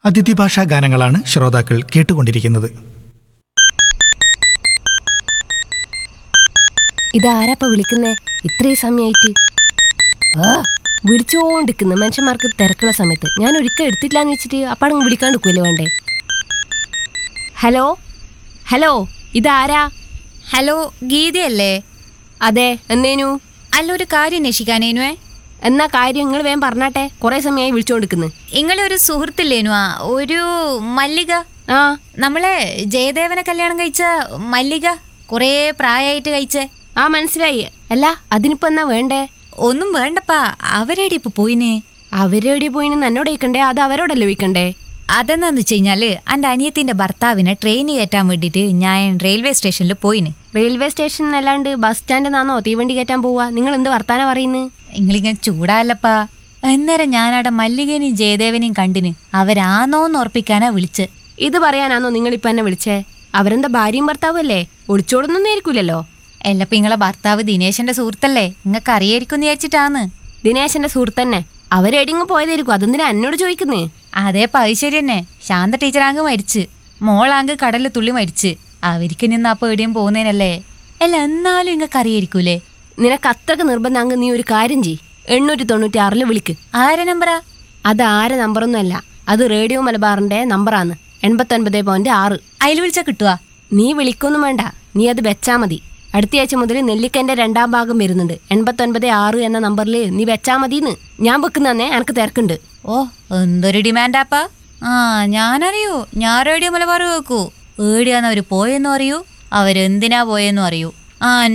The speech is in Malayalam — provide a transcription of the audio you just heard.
അതിഥി ഭാഷാ ഗാനങ്ങളാണ് ശ്രോതാക്കൾ കേട്ടുകൊണ്ടിരിക്കുന്നത് ഇതാരാപ്പ വിളിക്കുന്നേ ഇത്രയും സമയായിട്ട് ആ വിളിച്ചോണ്ടിരിക്കുന്നു മനുഷ്യന്മാർക്ക് തിരക്കുള്ള സമയത്ത് ഞാൻ ഒരിക്കൽ എടുത്തിട്ടില്ലാന്ന് വെച്ചിട്ട് അപ്പാടങ്ങ് വിളിക്കാണ്ടിരിക്കുമല്ലോ വേണ്ടേ ഹലോ ഹലോ ഇതാരാ ഹലോ ഗീതയല്ലേ അതെ എന്നേനു അല്ല ഒരു കാര്യം അന്വേഷിക്കാനേനുവേ എന്നാ കാര്യം നിങ്ങൾ വേഗം പറഞ്ഞാട്ടെ കുറെ സമയമായി വിളിച്ചോണ്ടിരിക്കുന്നു ഇങ്ങളെ ഒരു സുഹൃത്തില്ലേനുവാ ഒരു മല്ലിക ആ നമ്മളെ ജയദേവനെ കല്യാണം കഴിച്ച മല്ലിക കുറേ പ്രായമായിട്ട് കഴിച്ചേ ആ മനസ്സിലായി അല്ല അതിനിപ്പോ എന്നാ വേണ്ടേ ഒന്നും വേണ്ടപ്പാ അവരെടി ഇപ്പൊ പോയിന് അവരെവിടെ പോയിന്ന് എന്നോട് ചോദിക്കണ്ടേ അത് അവരോടല്ലേ ചോദിക്കണ്ടേ അതെന്നാന്ന് വെച്ച് കഴിഞ്ഞാല് എൻ്റെ അനിയത്തിന്റെ ഭർത്താവിനെ ട്രെയിൻ കയറ്റാൻ വേണ്ടിയിട്ട് ഞാൻ റെയിൽവേ സ്റ്റേഷനിൽ പോയിന് റെയിൽവേ സ്റ്റേഷൻ അല്ലാണ്ട് ബസ് സ്റ്റാൻഡിൽ നിന്നാണോ തീവണ്ടി കയറ്റാൻ പോവാ നിങ്ങൾ എന്ത് വർത്താനം പറയുന്നത് നിങ്ങളിങ്ങനെ ചൂടാല്ലപ്പാ അന്നേരം ഞാനവിടെ മല്ലികനെയും ജയദേവനെയും കണ്ടിന് അവരാന്നോന്ന് ഉറപ്പിക്കാനാ വിളിച്ച് ഇത് പറയാനാണോ നിങ്ങൾ ഇപ്പൊ എന്നെ വിളിച്ചേ അവരെന്താ ഭാര്യയും ഭർത്താവും അല്ലേ ഒളിച്ചോടൊന്നും ആയിരിക്കൂലല്ലോ എല്ലപ്പ നിങ്ങളെ ഭർത്താവ് ദിനേശന്റെ സുഹൃത്തല്ലേ നിങ്ങൾക്ക് അറിയായിരിക്കും വിചാരിച്ചിട്ടാന്ന് ദിനേശന്റെ സുഹൃത്തന്നെ അവരെടിങ്ങ് പോയതായിരിക്കും അതെന്തിനാ എന്നോട് ചോദിക്കുന്നേ അതേ പൈശ്ശേരി തന്നെ ശാന്ത ടീച്ചറാങ്ക് മരിച്ച് മോളാങ്ക് കടലിൽ തുള്ളി മരിച്ച് അവർക്ക് നിന്ന് അപ്പൊ എവിടെയും പോകുന്നതിനല്ലേ അല്ല എന്നാലും നിങ്ങൾക്ക് അറിയായിരിക്കൂലേ നിനക്ക് അത്രക്ക് നിർബന്ധം നീ ഒരു കാര്യം ചെയ് എണ്ണൂറ്റി തൊണ്ണൂറ്റി ആറില് വിളിക്ക് ആരെ നമ്പറാ അത് ആരെ നമ്പറൊന്നും അല്ല അത് റേഡിയോ മലബാറിന്റെ നമ്പറാണ് എൺപത്തൊൻപത് പോയിന്റ് ആറ് അതിൽ വിളിച്ചാ കിട്ടുവാ നീ വിളിക്കൊന്നും വേണ്ട നീ അത് വെച്ചാ മതി അടുത്തയാഴ്ച മുതൽ നെല്ലിക്കന്റെ രണ്ടാം ഭാഗം വരുന്നുണ്ട് എൺപത്തൊൻപത് ആറ് എന്ന നമ്പറിൽ നീ വെച്ചാ മതിന്ന് ഞാൻ വെക്കുന്നന്നെ എനക്ക് തിരക്കുണ്ട് ഓ എന്തൊരു ഡിമാൻഡാപ്പാ ആ ഞാനറിയൂ ഞാൻ റേഡിയോ മലബാർ കേൾക്കൂ ഏടിയാന്ന് അവര് പോയെന്നും അറിയൂ അവരെന്തിനാ പോയെന്നും അറിയൂ ആ